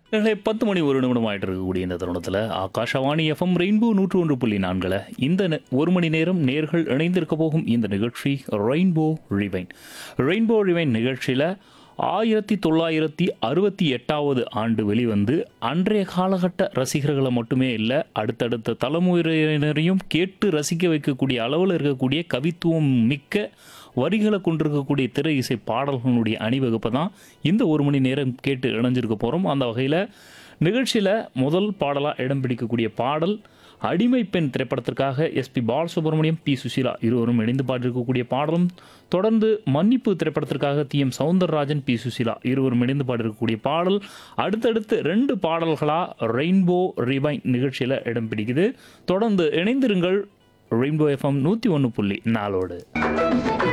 நேர்களே, பத்து மணி ஒரு நிமிடம் ஆயிட்டு இருக்கக்கூடிய இந்த தருணத்தில் ஆகாஷவாணி எஃப்எம் ரெயின்போ நூற்று ஒன்று புள்ளி நான்கில் இந்த நே- ஒரு மணி நேரம் நேர்கள் இணைந்திருக்க போகும் இந்த நிகழ்ச்சி ரெயின்போ ரிவைன் ரெயின்போ ரிவைன் நிகழ்ச்சியில் ஆயிரத்தி தொள்ளாயிரத்தி அறுபத்தி எட்டாவது ஆண்டு வெளிவந்து அன்றைய காலகட்ட ரசிகர்களை மட்டுமே இல்லை அடுத்தடுத்த தலைமுறையினரையும் கேட்டு ரசிக்க வைக்கக்கூடிய அளவில் இருக்கக்கூடிய கவித்துவம் மிக்க வரிகளை கொண்டிருக்கக்கூடிய திரை இசை பாடல்களுடைய அணிவகுப்பை தான் இந்த ஒரு மணி நேரம் கேட்டு இணைஞ்சிருக்க போகிறோம் அந்த வகையில் நிகழ்ச்சியில் முதல் பாடலாக இடம் பிடிக்கக்கூடிய பாடல் அடிமை பெண் திரைப்படத்திற்காக எஸ்பி பாலசுப்ரமணியம் பி சுசீலா இருவரும் இணைந்து பாடியிருக்கக்கூடிய பாடலும் தொடர்ந்து மன்னிப்பு திரைப்படத்திற்காக T M Soundararajan P Susheela இருவரும் இணைந்து பாடியிருக்கக்கூடிய பாடல் அடுத்தடுத்து ரெண்டு பாடல்களாக ரெயின்போ ரிவைன் நிகழ்ச்சியில் இடம் பிடிக்குது தொடர்ந்து இணைந்திருங்கள் ரெயின்போ எஃப்எம் நூற்றி ஒன்று புள்ளி நாலோடு